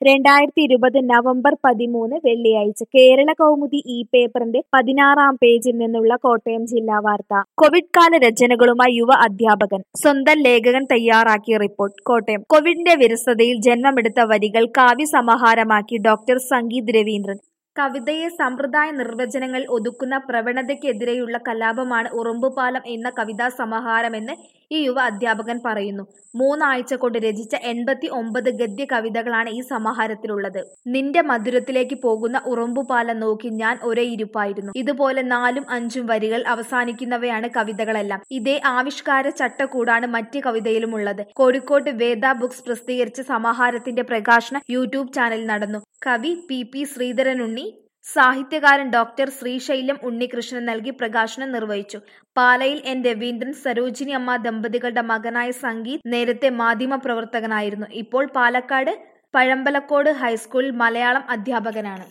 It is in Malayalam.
രണ്ടായിരത്തി ഇരുപത് നവംബർ പതിമൂന്ന് വെള്ളിയാഴ്ച കേരള കൗമുദി ഈ പേപ്പറിന്റെ പതിനാറാം പേജിൽ നിന്നുള്ള കോട്ടയം ജില്ലാ വാർത്ത കോവിഡ് കാല രചനകളുമായി യുവ അധ്യാപകൻ സ്വന്തം ലേഖകൻ തയ്യാറാക്കിയ റിപ്പോർട്ട് കോട്ടയം കോവിഡിന്റെ വിരസതയിൽ ജന്മമെടുത്ത വരികൾ കാവ്യ സമാഹാരമാക്കി ഡോക്ടർ സംഗീത് രവീന്ദ്രൻ കവിതയെ സമ്പ്രദായ നിർവചനങ്ങൾ ഒതുക്കുന്ന പ്രവണതയ്ക്കെതിരെയുള്ള കലാപമാണ് ഉറുമ്പുപാലം എന്ന കവിതാ സമാഹാരമെന്ന് ഈ യുവ അധ്യാപകൻ പറയുന്നു മൂന്നാഴ്ച കൊണ്ട് രചിച്ച എൺപത്തി ഒമ്പത് ഗദ്യ കവിതകളാണ് ഈ സമാഹാരത്തിലുള്ളത് നിന്റെ മധുരത്തിലേക്ക് പോകുന്ന ഉറുമ്പുപാലം നോക്കി ഞാൻ ഒരേ ഇരുപ്പായിരുന്നു ഇതുപോലെ നാലും അഞ്ചും വരികൾ അവസാനിക്കുന്നവയാണ് കവിതകളെല്ലാം ഇതേ ആവിഷ്കാര ചട്ടക്കൂടാണ് മറ്റ് കവിതയിലുമുള്ളത് കോഴിക്കോട്ട് വേദ ബുക്സ് പ്രസിദ്ധീകരിച്ച സമാഹാരത്തിന്റെ പ്രകാശനം യൂട്യൂബ് ചാനൽ നടന്നു കവി പി പി ശ്രീധരനുണ്ണി സാഹിത്യകാരൻ ഡോക്ടർ ശ്രീശൈലം ഉണ്ണികൃഷ്ണൻ നൽകി പ്രകാശനം നിർവഹിച്ചു പാലയിൽ എൻ രവീന്ദ്രൻ സരോജിനി അമ്മ ദമ്പതികളുടെ മകനായ സംഗീത് നേരത്തെ മാധ്യമ പ്രവർത്തകനായിരുന്നു ഇപ്പോൾ പാലക്കാട് പഴമ്പലക്കോട് ഹൈസ്കൂളിൽ മലയാളം അധ്യാപകനാണ്